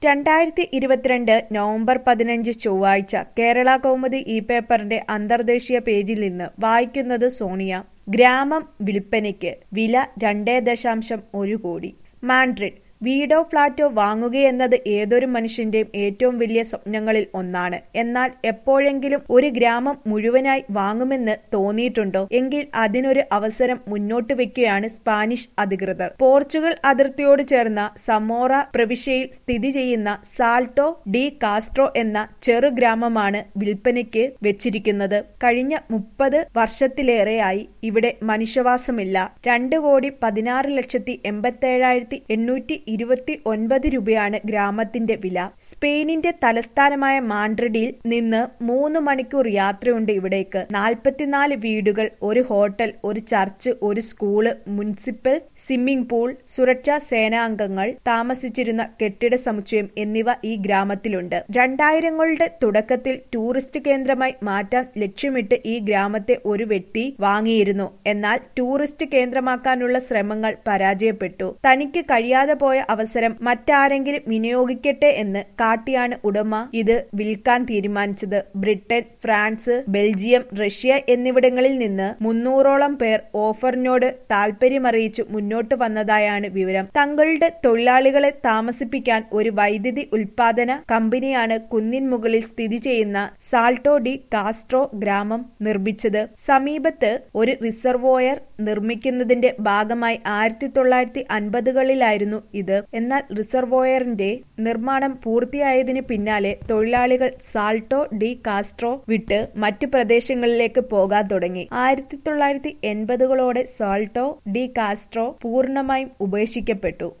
രണ്ടായിരത്തി ഇരുപത്തിരണ്ട് നവംബർ പതിനഞ്ച് ചൊവ്വാഴ്ച കേരള കൗമുദി ഇ പേപ്പറിന്റെ അന്തർദേശീയ പേജിൽ നിന്ന് വായിക്കുന്നത് സോണിയ ഗ്രാമം വിൽപ്പനയ്ക്ക് വില രണ്ടേ ദശാംശം ഒരു കോടി മാൻഡ്രിഡ് വീടോ ഫ്ളാറ്റോ വാങ്ങുകയെന്നത് ഏതൊരു മനുഷ്യന്റെയും ഏറ്റവും വലിയ സ്വപ്നങ്ങളിൽ ഒന്നാണ് എന്നാൽ എപ്പോഴെങ്കിലും ഒരു ഗ്രാമം മുഴുവനായി വാങ്ങുമെന്ന് തോന്നിയിട്ടുണ്ടോ എങ്കിൽ അതിനൊരു അവസരം മുന്നോട്ട് വെക്കുകയാണ് സ്പാനിഷ് അധികൃതർ പോർച്ചുഗൽ അതിർത്തിയോട് ചേർന്ന സമോറ പ്രവിശ്യയിൽ സ്ഥിതി ചെയ്യുന്ന സാൾട്ടോ ഡി കാസ്ട്രോ എന്ന ചെറു ഗ്രാമമാണ് വിൽപ്പനയ്ക്ക് വെച്ചിരിക്കുന്നത് കഴിഞ്ഞ മുപ്പത് വർഷത്തിലേറെയായി ഇവിടെ മനുഷ്യവാസമില്ല രണ്ട് കോടി പതിനാറ് ലക്ഷത്തി എൺപത്തേഴായിരത്തി എണ്ണൂറ്റി ഇരുപത്തി ഒൻപത് രൂപയാണ് ഗ്രാമത്തിന്റെ വില സ്പെയിനിന്റെ തലസ്ഥാനമായ മാൻഡ്രിഡിൽ നിന്ന് മൂന്ന് മണിക്കൂർ യാത്രയുണ്ട് ഇവിടേക്ക് നാൽപ്പത്തിനാല് വീടുകൾ ഒരു ഹോട്ടൽ ഒരു ചർച്ച് ഒരു സ്കൂള് മുനിസിപ്പൽ സ്വിമ്മിംഗ് പൂൾ സുരക്ഷാ സേനാംഗങ്ങൾ താമസിച്ചിരുന്ന കെട്ടിട സമുച്ചയം എന്നിവ ഈ ഗ്രാമത്തിലുണ്ട് രണ്ടായിരങ്ങളുടെ തുടക്കത്തിൽ ടൂറിസ്റ്റ് കേന്ദ്രമായി മാറ്റാൻ ലക്ഷ്യമിട്ട് ഈ ഗ്രാമത്തെ ഒരു വ്യക്തി വാങ്ങിയിരുന്നു എന്നാൽ ടൂറിസ്റ്റ് കേന്ദ്രമാക്കാനുള്ള ശ്രമങ്ങൾ പരാജയപ്പെട്ടു തനിക്ക് കഴിയാതെ പോയ അവസരം മറ്റാരെങ്കിലും വിനിയോഗിക്കട്ടെ എന്ന് കാട്ടിയാണ് ഉടമ ഇത് വിൽക്കാൻ തീരുമാനിച്ചത് ബ്രിട്ടൻ ഫ്രാൻസ് ബെൽജിയം റഷ്യ എന്നിവിടങ്ങളിൽ നിന്ന് മുന്നൂറോളം പേർ ഓഫറിനോട് താൽപര്യമറിയിച്ചു മുന്നോട്ട് വന്നതായാണ് വിവരം തങ്ങളുടെ തൊഴിലാളികളെ താമസിപ്പിക്കാൻ ഒരു വൈദ്യുതി ഉൽപാദന കമ്പനിയാണ് കുന്നിൻ മുകളിൽ സ്ഥിതി ചെയ്യുന്ന സാൾട്ടോ ഡി കാസ്ട്രോ ഗ്രാമം നിർമ്മിച്ചത് സമീപത്ത് ഒരു റിസർവോയർ നിർമ്മിക്കുന്നതിന്റെ ഭാഗമായി ആയിരത്തി തൊള്ളായിരത്തി അൻപതുകളിലായിരുന്നു ഇത് എന്നാൽ റിസർവോയറിന്റെ നിർമ്മാണം പൂർത്തിയായതിന് പിന്നാലെ തൊഴിലാളികൾ സാൾട്ടോ ഡി കാസ്ട്രോ വിട്ട് മറ്റു പ്രദേശങ്ങളിലേക്ക് പോകാൻ തുടങ്ങി ആയിരത്തി തൊള്ളായിരത്തി എൺപതുകളോടെ സാൾട്ടോ ഡി കാസ്ട്രോ പൂർണ്ണമായും ഉപേക്ഷിക്കപ്പെട്ടു